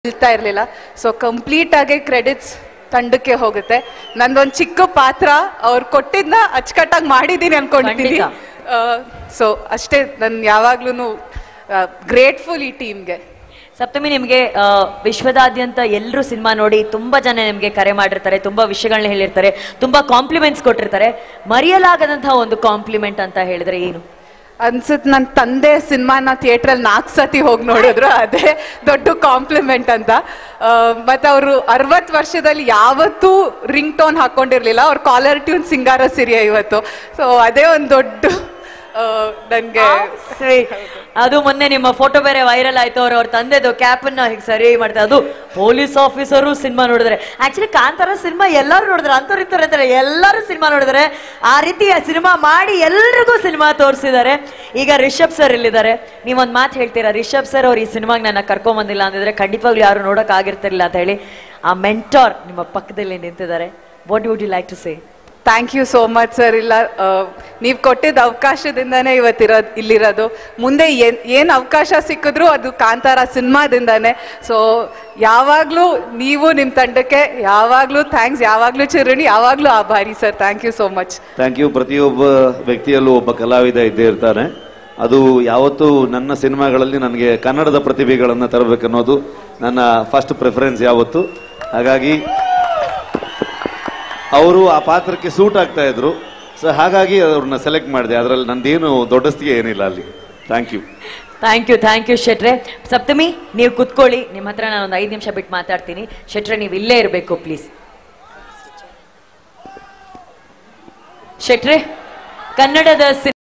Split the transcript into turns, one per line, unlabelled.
ನಿಲ್ತಾ ಇರಲಿಲ್ಲ so complete ಆಗಿ ಕ್ರೆಡಿಟ್ಸ್ ತಂಡಕ್ಕೆ ಹೋಗುತ್ತೆ ನಂದೊಂದು ಚಿಕ್ಕ ಪಾತ್ರ ಅವ್ರು ಕೊಟ್ಟಿದ್ನ ಅಚ್ಚುಕಟ್ಟಾಗಿ ಮಾಡಿದ್ದೀನಿ ಅನ್ಕೊಂಡಿದ್ದೀನಿ ಸೊ ಅಷ್ಟೇ ನಾನು ಯಾವಾಗ್ಲೂ ಗ್ರೇಟ್ಫುಲ್ ಈ ಟೀಮ್ಗೆ
ಸಪ್ತಮಿ ನಿಮ್ಗೆ ಆ, ವಿಶ್ವದಾದ್ಯಂತ ಎಲ್ಲರೂ ಸಿನಿಮಾ ನೋಡಿ ತುಂಬಾ ಜನ ನಿಮ್ಗೆ ಕರೆ ಮಾಡಿರ್ತಾರೆ ತುಂಬಾ ವಿಷಯಗಳನ್ನ ಹೇಳಿರ್ತಾರೆ ತುಂಬಾ ಕಾಂಪ್ಲಿಮೆಂಟ್ಸ್ ಕೊಟ್ಟಿರ್ತಾರೆ ಮರೆಯಲಾಗದಂತಹ ಒಂದು ಕಾಂಪ್ಲಿಮೆಂಟ್ ಅಂತ ಹೇಳಿದ್ರೆ ಏನು
ಅನ್ಸುತ್ತೆ ನನ್ನ ತಂದೆ ಸಿನಿಮಾನ ಥಿಯೇಟ್ರಲ್ಲಿ ನಾಲ್ಕು ಸತಿ ಹೋಗಿ ನೋಡಿದ್ರು ಅದೇ ದೊಡ್ಡ ಕಾಂಪ್ಲಿಮೆಂಟ್ ಅಂತ ಆ, ಮತ್ತೆ ಅವರು ಅರವತ್ತು ವರ್ಷದಲ್ಲಿ ಯಾವತ್ತೂ ರಿಂಗ್ ಟೋನ್ ಹಾಕೊಂಡಿರ್ಲಿಲ್ಲ ಅವ್ರ ಕಾಲರ್ ಟ್ಯೂನ್ ಸಿಂಗಾರ ಸಿರಿಯ ಇವತ್ತು ಸೊ ಅದೇ ಒಂದು ದೊಡ್ಡ ನನಗೆ
Sweet. ಅದು ಮೊನ್ನೆ ನಿಮ್ಮ ಫೋಟೋ ಬೇರೆ ವೈರಲ್ ಆಯ್ತು ಅವ್ರ ಅವ್ರ ತಂದೆದು ಕ್ಯಾಪ್ ಅನ್ನ ಹೀಗೆ ಸರಿ ಮಾಡ್ತಾರೆ ಅದು ಪೊಲೀಸ್ ಆಫೀಸರು ಸಿನಿಮಾ ನೋಡಿದ್ರೆ ಆಕ್ಚುಲಿ ಕಾಂತಾರ ಸಿನಿಮಾ ಎಲ್ಲರೂ ನೋಡಿದ್ರೆ ಅಂತವ್ರು ಇಂಥವ್ರು ಇರ್ತಾರೆ ಎಲ್ಲರೂ ಸಿನಿಮಾ ನೋಡಿದ್ರೆ ಆ ರೀತಿ ಸಿನಿಮಾ ಮಾಡಿ ಎಲ್ರಿಗೂ ಸಿನಿಮಾ ತೋರಿಸಿದ್ದಾರೆ ಈಗ ರಿಷಬ್ ಸರ್ ಇಲ್ಲಿದ್ದಾರೆ ನೀವೊಂದು ಮಾತು ಹೇಳ್ತೀರಾ ರಿಷಬ್ ಸರ್ ಅವ್ರು ಈ ಸಿನಿಮಾಗೆ ನನ್ನ ಕರ್ಕೊಂಡ್ ಬಂದಿಲ್ಲ ಅಂದಿದ್ರೆ ಖಂಡಿತವಾಗ್ಲೂ ಯಾರು ನೋಡಕ್ ಆಗಿರ್ತಿರ್ಲಿಲ್ಲ ಅಂತ ಹೇಳಿ ಆ ಮೆಂಟಾರ್ ನಿಮ್ಮ ಪಕ್ಕದಲ್ಲಿ ನಿಂತಿದ್ದಾರೆ what would you like to say
thank you so much sir ಇಲ್ಲ ನೀವು ಕೊಟ್ಟಿದ್ದ ಅವಕಾಶದಿಂದಾನೇ ಇವತ್ತಿರೋದು ಇಲ್ಲಿರೋದು ಮುಂದೆ ಏನ್ ಏನು ಅವಕಾಶ ಸಿಕ್ಕಿದ್ರು ಅದು ಕಾಂತಾರ ಸಿನಿಮಾದಿಂದಾನೇ ಸೊ ಯಾವಾಗಲೂ ನೀವು ನಿಮ್ಮ ತಂಡಕ್ಕೆ ಯಾವಾಗಲೂ ಥ್ಯಾಂಕ್ಸ್ ಯಾವಾಗಲೂ ಚಿರುಣಿ ಯಾವಾಗಲೂ ಆಭಾರಿ sir thank you so much
thank you ಪ್ರತಿಯೊಬ್ಬ ವ್ಯಕ್ತಿಯಲ್ಲೂ ಒಬ್ಬ ಕಲಾವಿದ ಇದ್ದೇ ಇರ್ತಾನೆ ಅದು ಯಾವತ್ತೂ ನನ್ನ ಸಿನಿಮಾಗಳಲ್ಲಿ ನನಗೆ ಕನ್ನಡದ ಪ್ರತಿಭೆಗಳನ್ನು ತರಬೇಕನ್ನೋದು ನನ್ನ ಫಸ್ಟ್ ಪ್ರಿಫರೆನ್ಸ್ ಯಾವತ್ತು ಹಾಗಾಗಿ ಅವರು ಆ ಪಾತ್ರಕ್ಕೆ ಸೂಟ್ ಆಗ್ತಾ ಇದ್ರು ಸೊ ಹಾಗಾಗಿ ಅವ್ರನ್ನ ಸೆಲೆಕ್ಟ್ ಮಾಡಿದೆ ಅದರಲ್ಲಿ ನಂದೇನು ದೊಡ್ಡಸ್ತಿಗೆ ಏನಿಲ್ಲ ಅಲ್ಲಿ thank you
thank you thank you ಶೆಟ್ರೆ ಸಪ್ತಮಿ ನೀವು ಕುತ್ಕೊಳ್ಳಿ ನಿಮ್ಮ ಹತ್ರ ನಾನು ಒಂದು ಐದು ನಿಮಿಷ ಬಿಟ್ಟು ಮಾತಾಡ್ತೀನಿ ಶೆಟ್ರೆ ನೀವು ಇಲ್ಲೇ ಇರಬೇಕು ಪ್ಲೀಸ್ ಶೆಟ್ರೆ ಕನ್ನಡದ